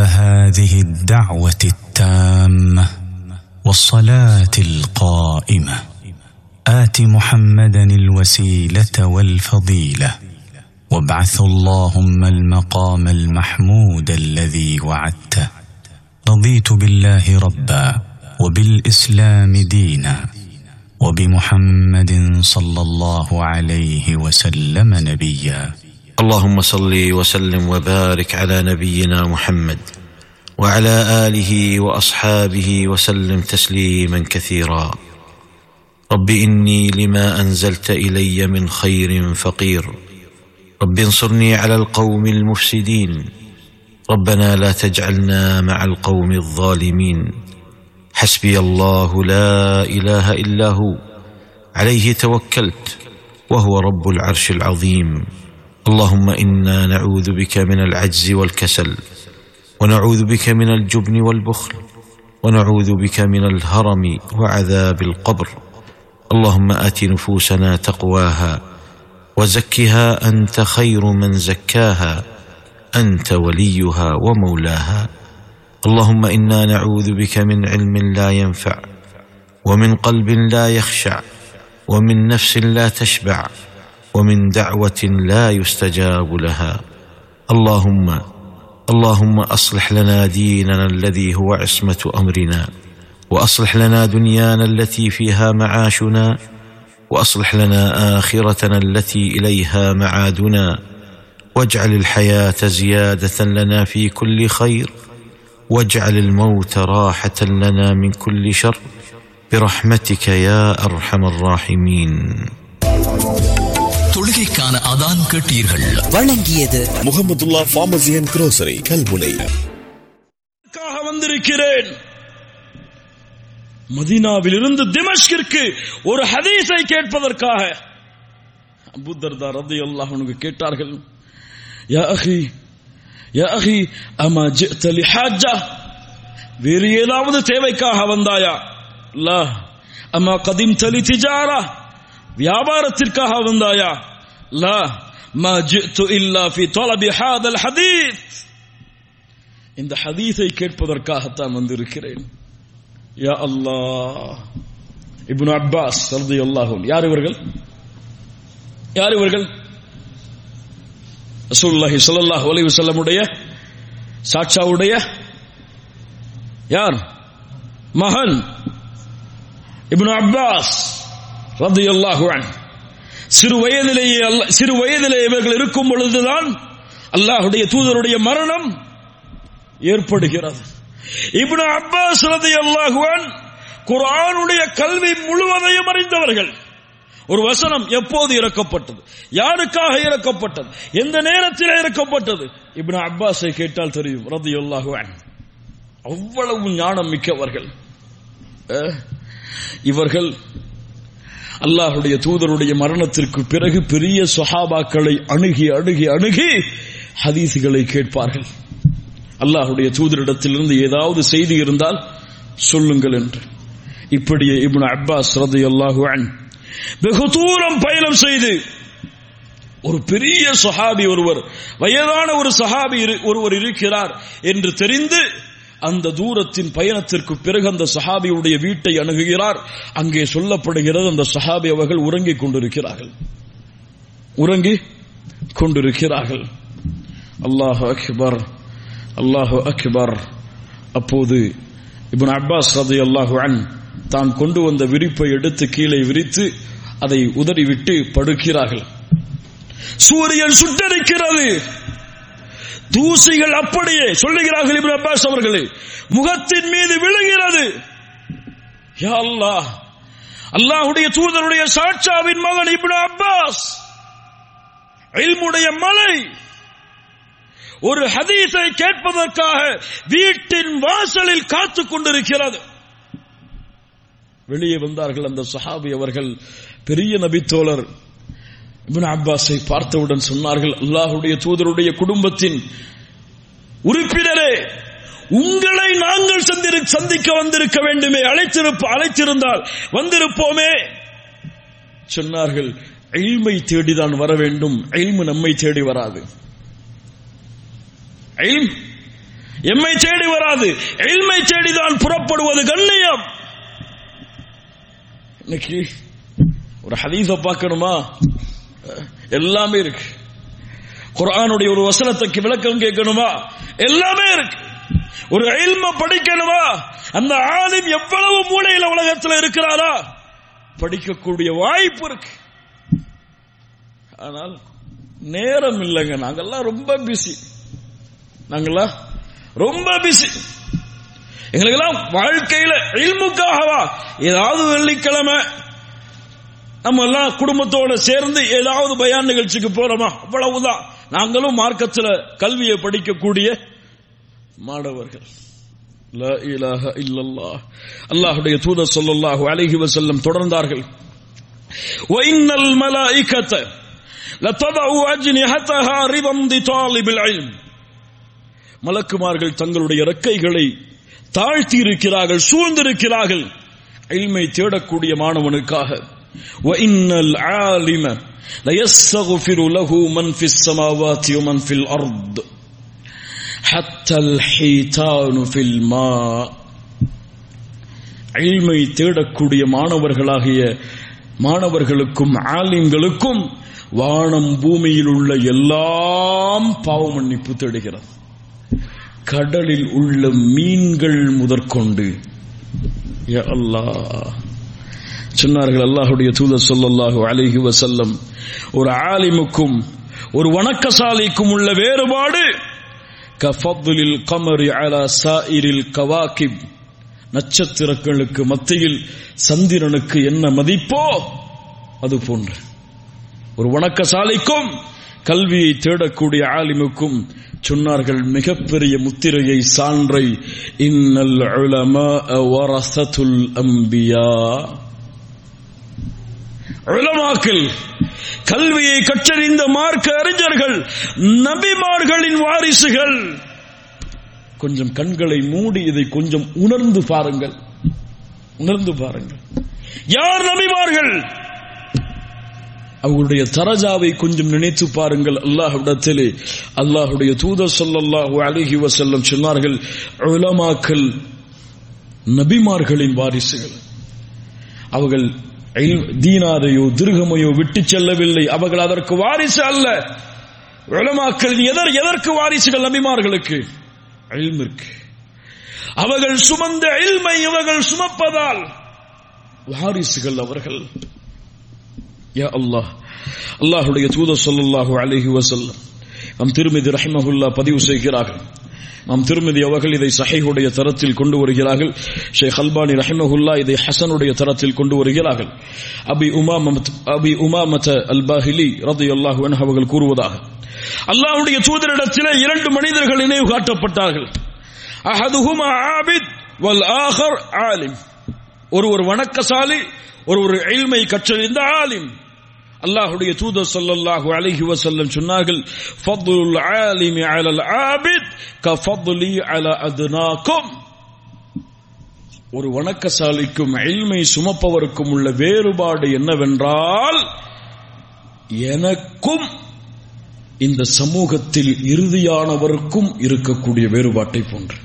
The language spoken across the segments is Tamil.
هذه الدعوه التامه والصلاه القائمه ات محمدا الوسيله والفضيله وابعث اللهم المقام المحمود الذي وعدته رضيت بالله ربا وبالاسلام دينا وبمحمد صلى الله عليه وسلم نبيا اللهم صل وسلم وبارك على نبينا محمد وعلى اله واصحابه وسلم تسليما كثيرا رب اني لما انزلت الي من خير فقير رب انصرني على القوم المفسدين ربنا لا تجعلنا مع القوم الظالمين حسبي الله لا اله الا هو عليه توكلت وهو رب العرش العظيم اللهم انا نعوذ بك من العجز والكسل ونعوذ بك من الجبن والبخل ونعوذ بك من الهرم وعذاب القبر اللهم ات نفوسنا تقواها وزكها انت خير من زكاها انت وليها ومولاها اللهم انا نعوذ بك من علم لا ينفع ومن قلب لا يخشع ومن نفس لا تشبع ومن دعوه لا يستجاب لها اللهم اللهم اصلح لنا ديننا الذي هو عصمه امرنا واصلح لنا دنيانا التي فيها معاشنا واصلح لنا اخرتنا التي اليها معادنا واجعل الحياه زياده لنا في كل خير واجعل الموت راحه لنا من كل شر برحمتك يا ارحم الراحمين தொழுகைக்கான அதான் கேட்டீர்கள் வழங்கியது Mohamedullah pharmacy and grocery Kalmunai க்காக வந்திருக்கிறேன் மதீனாவிலிருந்து திமஷ்கிற்கு ஒரு ஹதீஸை கேட்பதற்காக அபூதர்தா ரலியல்லாஹு அன்ஹு கேட்டார்கள் யா அஹி யா அஹி அமா ஜிஅத லிஹாஜா வேறு ஏதாவது தேவைக்காக வந்தாயா லா அமா கதிம்த லிதிஜாரா வியாபாரத்திற்காக வந்தாயா லா மா ஜிஅது இல்லா ஃபி தலபி ஹாதல் ஹதீஸ் இந்த ஹதீஸை கேட்பதற்காகத்தான் வந்திருக்கிறேன் யா அல்லாஹ் இப்னு அப்பாஸ் ரலியல்லாஹு அன்ஹு யார் இவர்கள் யார் இவர்கள் ரசூலுல்லாஹி ஸல்லல்லாஹு அலைஹி வஸல்லமுடைய சாட்சாவுடைய யார் மகன் இப்னு அப்பாஸ் ரலியல்லாஹு அன்ஹு சிறு வயதிலேயே அல்ல- சிறு வயதிலே இவர்கள் இருக்கும் பொழுதுதான் அல்லாஹ்வுடைய தூதருடைய மரணம் ஏற்படுகிறது இப்னு அப்பாஸ் ரலியல்லாஹு அன்ஹு குர்ஆனுடைய கல்வி முழுவதையும் அறிந்தவர்கள் ஒரு வசனம் எப்போது இறக்கப்பட்டது யாருக்காக இறக்கப்பட்டது எந்த நேரத்தில் இறக்கப்பட்டது இப்னு அப்பாஸை கேட்டால் தெரியும் ரலியல்லாஹு அன்ஹு அவ்வளவு ஞானம் மிக்கவர்கள் அஹ், இவர்கள் அல்லாஹுடைய தூதருடைய மரணத்திற்கு பிறகு பெரிய சொஹாபாக்களை அணுகி அணுகி அணுகி ஹதீசுகளை கேட்பார்கள் அல்லாஹுடைய தூதரிடத்திலிருந்து ஏதாவது செய்தி இருந்தால் சொல்லுங்கள் என்று இப்படியே இப்னு அப்பாஸ் ரலியல்லாஹு அன்ஹு வெகு தூரம் பயணம் செய்து ஒரு பெரிய சஹாபி ஒருவர் வயதான ஒரு சஹாபி இரு- ஒருவர் இருக்கிறார் என்று தெரிந்து அந்த தூரத்தின் பயணத்திற்கு பிறகு அந்த சஹாபியுடைய வீட்டை அணுகுகிறார் அங்கே சொல்லப்படுகிறது அந்த சஹாபி அவர்கள் உறங்கிக் கொண்டிருக்கிறார்கள் உறங்கி கொண்டிருக்கிறார்கள் அல்லாஹ் அக்பர் அல்லாஹ் அக்பர் அப்போது இப்னு அப்பாஸ் ரலியல்லாஹு அன் தான் கொண்டு வந்த விரிப்பை எடுத்து கீழே விரித்து அதை உதறிவிட்டு படுக்கிறார்கள் சூரியன் சுட்டரிக்கிறது தூசிகள் அப்படியே சொல்லுகிறார்கள் இப்னு அப்பாஸ் அவர்களே முகத்தின் மீது விழுகிறது யா அல்லாஹ் அல்லாஹ்வுடைய தூதருடைய சாட்சாவின் மகன் இப்னு அப்பாஸ் இல்முடைய மலை ஒரு ஹதீஸை கேட்பதற்காக வீட்டின் வாசலில் காத்துக் கொண்டிருக்கிறது வெளியே வந்தார்கள் அந்த சஹாபி அவர்கள் பெரிய நபித்தோழர் இப்னு அப்பாஸை பார்த்தவுடன் சொன்னார்கள் அல்லாஹ்வுடைய தூதருடைய குடும்பத்தின் உறுப்பினரே உங்களை நாங்கள் சந்திரு- சந்திக்க வந்திருக்க வேண்டுமே அழைத்திருப்ப அழைத்திருந்தால் வந்திருப்போமே சொன்னார்கள் இல்மை தேடிதான் வர வேண்டும் இல்மு நம்மை தேடி வராது இல்ம் எம்மை தேடி வராது எல்மை தேடிதான் புறப்படுவது கண்ணியம் இன்னைக்கு ஒரு ஹதீஸ பார்க்கணுமா எல்லாமே இருக்கு குர்ஆனுடைய ஒரு வசனத்துக்கு விளக்கம் கேட்கணுமா எல்லாமே இருக்கு ஒரு இல்ம படிக்கணுமா அந்த ஆலிம் எவ்வளவு மூலையில உலகத்தில் இருக்கிறாரா படிக்கக்கூடிய வாய்ப்பு இருக்கு ஆனால் நேரம் இல்லைங்க நாங்கெல்லாம் ரொம்ப பிஸி நாங்கெல்லாம் ரொம்ப பிஸி எங்களுக்கெல்லாம் வாழ்க்கையில இல்முக்காகவா ஏதாவது வெள்ளிக்கிழமை நம்ம எல்லாம் குடும்பத்தோட சேர்ந்து ஏதாவது பயான் நிகழ்ச்சிக்கு போறோமா அவ்வளவுதான் நாங்களும் மார்க்கத்தில் கல்வியை படிக்கக்கூடிய மாணவர்கள் லா இலாஹ இல்லல்லாஹ் அல்லாஹ்வுடைய தூதர் ஸல்லல்லாஹு அலைஹி வஸல்லம் தொடர்ந்தார்கள் وإن الملائكة لتضع أجنحتها رضا بطالب العلم மலக்குமார்கள் தங்களுடைய இறக்கைகளை தாழ்த்தி இருக்கிறார்கள் சூழ்ந்திருக்கிறார்கள் இல்மை தேடக்கூடிய மாணவனுக்காக وإن العالم ليستغفر له من في السماوات ومن في الأرض حتى الحيتان في الماء இல்மை தேடக்கூடிய மாணவர்களாகிய மாணவர்களுக்கும் ஆலிம்களுக்கும் வானம் பூமியில் உள்ள எல்லாம் பாவ மன்னிப்பு தேடுகிறது கடலில் உள்ள மீன்கள் முதற்கொண்டு யா அல்லாஹ் சொன்னார்கள் அல்லாஹுடைய தூதர் சொல்லல்லாஹு அலைஹி வசல்லம் ஒரு ஆலிமுக்கும் ஒரு வணக்கசாலிக்கும் உள்ள வேறுபாடு கஃபதுலில் கமரி அலா சாயிரில் கவாகிப் நட்சத்திரங்களுக்கு மத்தியில் சந்திரனுக்கு என்ன மதிப்போ அது போன்று ஒரு வணக்கசாலிக்கும் கல்வியை தேடக்கூடிய ஆலிமுக்கும் சொன்னார்கள் மிகப்பெரிய முத்திரையை சான்றை இன்னல் உலமா வரசத்துல் அம்பியா உலமாக்கள் கல்வியை கற்றறிந்த மார்க்க அறிஞர்கள் நபிமார்களின் வாரிசுகள் கொஞ்சம் கண்களை மூடி இதை கொஞ்சம் உணர்ந்து பாருங்கள் உணர்ந்து பாருங்கள் யார் நபிமார்கள் அவர்களுடைய தரஜாவை கொஞ்சம் நினைத்து பாருங்கள் அல்லாஹ்விடத்திலே அல்லாஹுடைய தூதர் சொல்லல்லாஹு அலிஹி வசல்லம் சொன்னார்கள் உலமாக்கள் நபிமார்களின் வாரிசுகள் அவர்கள் தீனாரையோ திருகமையோ விட்டு செல்லவில்லை அவர்கள் அதற்கு வாரிசு அல்ல உலமாக்கள் எதர் எதற்கு வாரிசுகள் நபிமார்களுக்கு அல்மிற்கு அவர்கள் சுமந்த இல்மை இவர்கள் சுமப்பதால் வாரிசுகள் அவர்கள் யா அல்லாஹ் அல்லாஹுடைய தூதர் சொல்லல்லாஹு அலைஹி வசல்லம் நம் திருமதி ரஹிமஹுல்லா பதிவு செய்கிறார்கள் நாம் திருமதி அவர்கள் இதை சஹைஹுடைய தரத்தில் கொண்டு வருகிறார்கள் ஷேக் அல்பானி ரஹிமஹுல்லா இதை ஹசனுடைய தரத்தில் கொண்டு வருகிறார்கள் அபி உமாமத் அபி உமாமத் அல்பாஹிலி ரதி அல்லாஹு அவர்கள் கூறுவதாக அல்லாஹுடைய தூதரிடத்திலே இரண்டு மனிதர்கள் நினைவு காட்டப்பட்டார்கள் அஹதுஹுமா ஆபித் வல் ஆஹர் ஆலிம் ஒருவர் வணக்கசாலி ஒருவர் இல்மை கற்றறிந்த ஆலிம் அல்லாஹுடைய தூதர் ஸல்லல்லாஹு அலைஹி வஸல்லம் சொன்னார்கள் ஃபض்லுல் ஆலிமி அலல் ஆபித் கஃபض்லி அலா அத்னாக்கும் ஒரு வணக்கசாலிக்கும் இல்மை சுமப்பவருக்கும் உள்ள வேறுபாடு என்னவென்றால் எனக்கும் இந்த சமூகத்தில் இறுதியானவருக்கும் இருக்கக்கூடிய வேறுபாட்டை போன்று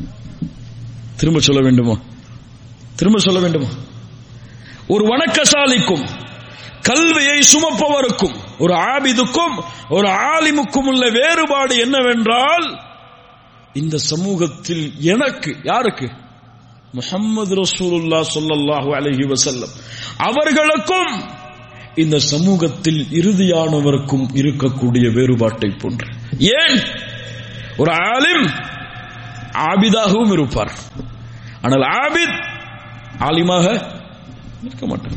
திரும்ப சொல்ல வேண்டுமா திரும்ப சொல்ல வேண்டுமா ஒரு வணக்கசாலிக்கும் கல்வியை சுமப்பவருக்கும் ஒரு ஆபிதுக்கும் ஒரு ஆலிமுக்கும் உள்ள வேறுபாடு என்னவென்றால் இந்த சமூகத்தில் எனக்கு யாருக்கு முகமது ரசூலுல்லா சொல்லல்லாஹு அலஹி வசல்லம் அவர்களுக்கும் இந்த சமூகத்தில் இறுதியானவருக்கும் இருக்கக்கூடிய வேறுபாட்டை போன்று ஏன் ஒரு ஆலிம் ஆபிதாகவும் இருப்பார் ஆனால் ஆபித் ஆலிமாக இருக்க மாட்டார்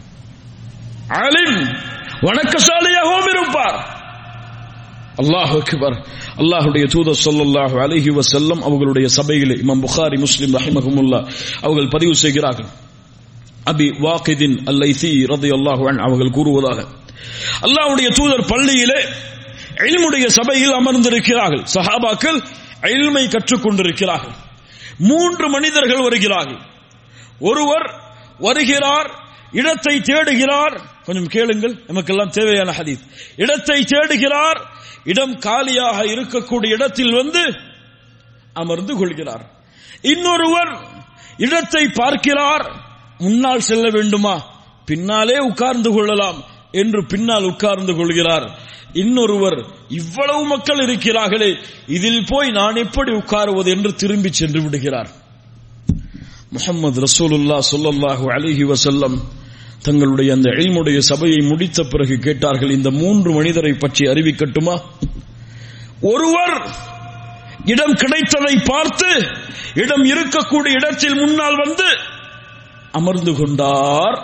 ஆலிம் வணக்கசாலியாகவும் இருப்பார் அல்லாஹ் அக்பர் அல்லாஹுடைய தூதர் சொல்லல்லாஹு அலைஹி வஸல்லம் அவர்களுடைய சபையிலே இமாம் புகாரி முஸ்லிம் ரஹிமஹுமுல்லா அவர்கள் பதிவு செய்கிறார்கள் அபி வாக்கிதின் அல்லைசி ரலியல்லாஹு அன் அவர்கள் கூறுவதாக அல்லாஹ்வுடைய தூதர் பள்ளியிலே இல்முடைய சபையில் அமர்ந்திருக்கிறார்கள் சஹாபாக்கள் இல்மை கற்றுக் கொண்டிருக்கிறார்கள் மூன்று மனிதர்கள் வருகிறார்கள் ஒருவர் வருகிறார் இடத்தை தேடுகிறார் கொஞ்சம் கேளுங்கள் நமக்கெல்லாம் தேவையான ஹதீஸ் இடத்தை தேடுகிறார் இடம் காலியாக இருக்கக்கூடிய இடத்தில் வந்து அமர்ந்து கொள்கிறார் இன்னொருவர் இடத்தை பார்க்கிறார் முன்னால் செல்ல வேண்டுமா பின்னாலே உட்கார்ந்து கொள்ளலாம் என்று பின்னால் உட்கார்ந்து கொள்கிறார் இன்னொருவர் இவ்வளவு மக்கள் இருக்கிறார்களே இதில் போய் நான் எப்படி உட்காருவது என்று திரும்பி சென்று விடுகிறார் முகமது ரசூலுல்லா சொல்லல்லாஹு அலிஹி வசல்லம் தங்களுடைய அந்த எல்முடைய சபையை முடித்த பிறகு கேட்டார்கள் இந்த மூன்று மனிதரை பற்றி அறிவிக்கட்டுமா ஒருவர் இடம் கிடைத்ததை பார்த்து இடம் இருக்கக்கூடிய இடத்தில் முன்னால் வந்து அமர்ந்து கொண்டார்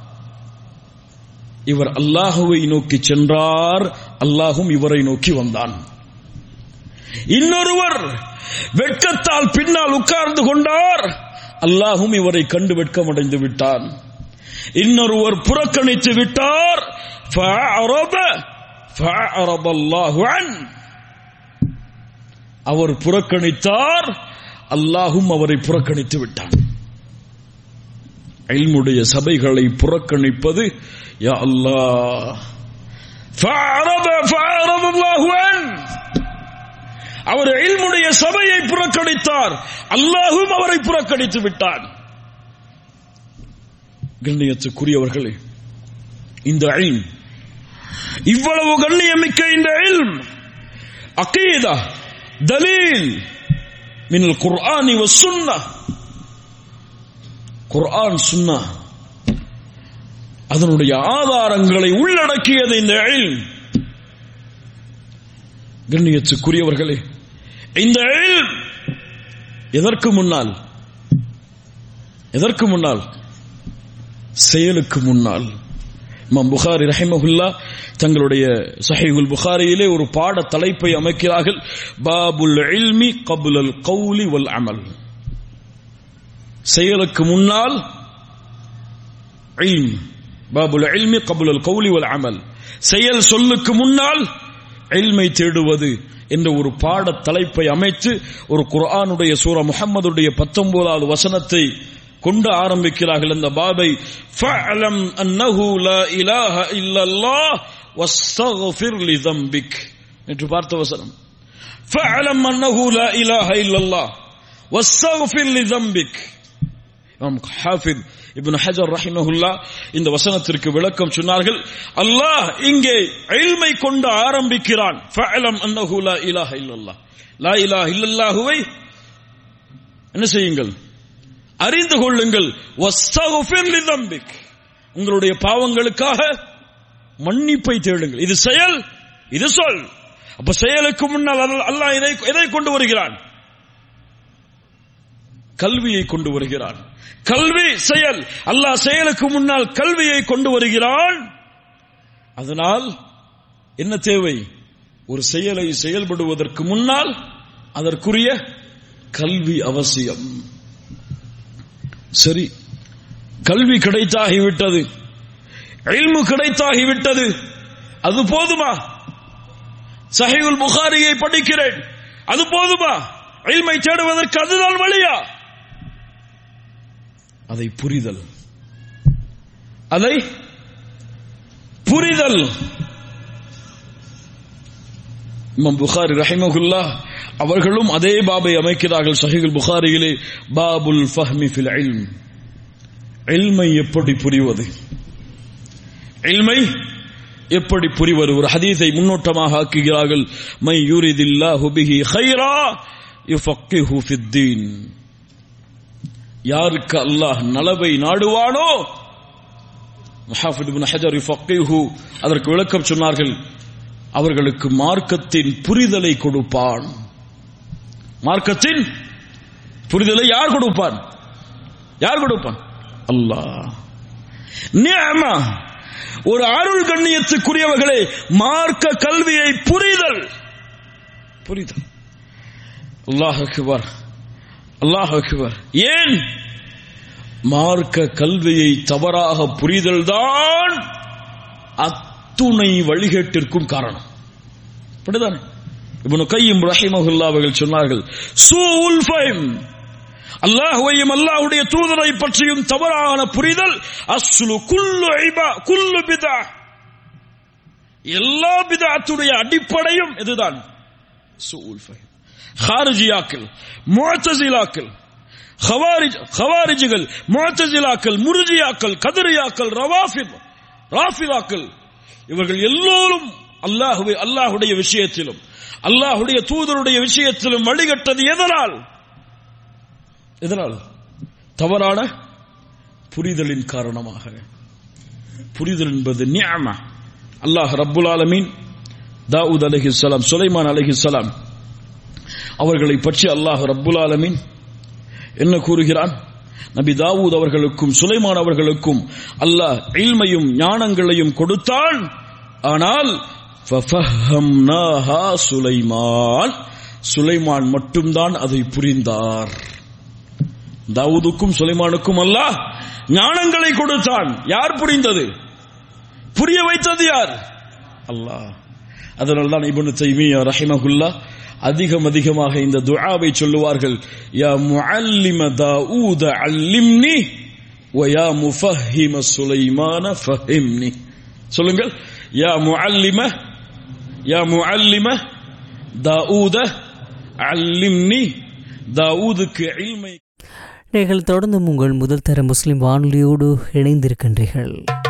இவர் அல்லாஹுவை நோக்கி சென்றார் அல்லாஹும் இவரை நோக்கி வந்தான் இன்னொருவர் வெட்கத்தால் பின்னால் உட்கார்ந்து கொண்டார் அல்லாஹும் இவரை கண்டு வெட்கமடைந்து விட்டான் இன்னொருவர் புறக்கணித்து விட்டார் அவர் புறக்கணித்தார் அல்லாஹும் அவரை புறக்கணித்து விட்டான் இல்முடைய சபைகளை புறக்கணிப்பது யா அல்லாஹ் அவர் இல்முடைய சபையை புறக்கணித்தார் அல்லாஹும் அவரை புறக்கணித்து விட்டான் கண்ணியத்துக்குரியவர்களே இந்த ஐன் இவ்வளவு கண்ணியமிக்க இந்த இல்ம் அகீதா தலீல் மினல் குர்ஆனி வசுன்னா குர்ஆன் சுன்னா அதனுடைய ஆதாரங்களை உள்ளடக்கியது இந்த இல்ம் கண்ணியத்துக்குரியவர்களே இந்த இல்ம் எதற்கு முன்னால் எதற்கு முன்னால் செயலுக்கு முன்னால் இமாம் புகாரி ரஹிமஹுல்லா தங்களுடைய சஹீகுல் புகாரியிலே ஒரு பாட தலைப்பை அமைக்கிறார்கள் பாபுல் இல்மி கபுலல் கௌலி வல் அமல் செயலுக்கு முன்னால் இல்ம் பாபுல் இல்மி கபுலல் கௌலி வல் அமல் செயல் சொல்லுக்கு முன்னால் இல்மை தேடுவது என்ற ஒரு பாட தலைப்பை அமைத்து ஒரு குர்ஆனுடைய சூரா முகம்மதுடைய பத்தொன்பதாவது வசனத்தை கொண்டு ஆரம்பிக்கிறார்கள் இந்த பாபை ஃபஅலம் அன்னஹு லா இலாஹ இல்லல்லாஹ் வஸ்தக்ஃபிர் லிதம்பிக் என்று பார்த்த வசனம் ஃபஅலம் அன்னஹு லா இலாஹ இல்லல்லாஹ் வஸ்தக்ஃபிர் லிதம்பிக் இமாம் ஹாஃபித் இப்னு ஹஜர் ரஹிமஹுல்லா இந்த வசனத்திற்கு விளக்கம் சொன்னார்கள் அல்லாஹ் இங்கே இல்மை கொண்டு ஆரம்பிக்கிறான் ஃபஅலம் அன்னஹு லா இலாஹ இல்லல்லாஹ் லா இலாஹ இல்லல்லாஹுவை என்ன செய்யுங்கள் அறிந்து கொள்ளுங்கள் உங்களுடைய பாவங்களுக்காக மன்னிப்பை தேடுங்கள் இது செயல் இது சொல் அப்ப செயலுக்கு முன்னால் அல்லாஹ் இதை எதை கொண்டு வருகிறான் கல்வியை கொண்டு வருகிறான் கல்வி செயல் அல்லாஹ் செயலுக்கு முன்னால் கல்வியை கொண்டு வருகிறான் அதனால் என்ன தேவை ஒரு செயலை செயல்படுவதற்கு முன்னால் அதற்குரிய கல்வி அவசியம் சரி கல்வி கிடைத்தாகிவிட்டது இல்மு கிடைத்தாகிவிட்டது அது போதுமா சஹிகுல் புகாரியை படிக்கிறேன் அது போதுமா இல்மை தேடுவதற்கு அதுதான் வழியா அதை புரிதல் அதை புரிதல் இமாம் புகாரி ரஹிமகுல்லா அவர்களும் அதே பாபை அமைக்கிறார்கள் சஹிகுல் புகாரியிலே பாபுல் ஃபஹ்மி ஃபில் இல்ம் இல்மை எப்படி புரிவது இல்மை எப்படி புரிவது ஒரு ஹதீஸை முன்னோட்டமாக ஆக்குகிறார்கள் மை யூரிதில்லாஹு பிஹி கைரா யுஃபக்கிஹு ஃபித்தீன் யாருக்கு அல்லாஹ் நலவை நாடுவானோ முஹாஃபித் இப்னு ஹஜர் யுஃபக்கிஹு அதற்கு விளக்கம் சொன்னார்கள் அவர்களுக்கு மார்க்கத்தின் புரிதலை கொடுப்பான் மார்க்கத்தின் புரிதலை யார் கொடுப்பான் யார் கொடுப்பான் அல்லாஹ் நியமா ஒரு அருள் கண்ணியத்துக்குரியவர்களே மார்க்க கல்வியை புரிதல் புரிதல் அல்லாஹ் அக்பர் அல்லாஹ் அக்பர் ஏன் மார்க்க கல்வியை தவறாக புரிதல் தான் அத்துணை வழிகேட்டிற்கும் காரணம் அப்படிதானே இவனு கையும் ரஹிமகுல்லா அவர்கள் சொன்னார்கள் சூல் ஃபைம் அல்லாஹுவையும் அல்லாஹுடைய தூதரை பற்றியும் தவறான புரிதல் அஸ்லு குல்லு ஐபா குல்லு பிதா எல்லா பிதாத்துடைய அடிப்படையும் இதுதான் சூல் ஃபைம் ஹாரிஜியாக்கள் முஅத்தசிலாக்கள் ஹவாரிஜ் ஹவாரிஜிகள் முஅத்தசிலாக்கள் முர்ஜியாக்கள் கதரியாக்கள் ரவாஃபித் ராஃபிதாக்கள் இவர்கள் எல்லோரும் அல்லாஹுவை அல்லாஹுடைய விஷயத்திலும் அல்லாஹுடைய தூதருடைய விஷயத்திலும் வழிகட்டது எதனால் எதனால் தவறான புரிதலின் காரணமாக புரிதல் என்பது நியம அல்லாஹ் ரப்புல் ஆலமீன் தாவூத் அலைஹிஸ்ஸலாம் சுலைமான் அலைஹிஸ்ஸலாம் அவர்களை பற்றி அல்லாஹ் ரப்புல் ஆலமீன் என்ன கூறுகிறான் நபி தாவூத் அவர்களுக்கும் சுலைமான் அவர்களுக்கும் அல்லாஹ் இல்மையும் ஞானங்களையும் கொடுத்தான் ஆனால் ஃபஃபஹம்னாஹா சுலைமான் சுலைமான் மட்டும்தான் அதை புரிந்தார் தாவூதுக்கும் சுலைமானுக்கும் அல்லாஹ் ஞானங்களை கொடுத்தான் யார் புரிந்தது புரிய வைத்தது யார் அல்லாஹ் அதனால தான் இப்னு தைமியா ரஹிமஹுல்லா அதிகம் அதிகமாக இந்த துஆவை சொல்லுவார்கள் யா முஅல்லிம தாவூத அல்லிம்னி வ யா முஃபஹிம சுலைமான ஃபஹிம்னி சொல்லுங்கள் யா முஅல்லிம யா முஅல்லிம தாவூத அல்லிம்னி தாவூதுக்கு இல்மை நீங்கள் தொடர்ந்து உங்கள் முதல் தர முஸ்லிம் வானொலியோடு இணைந்திருக்கின்றீர்கள்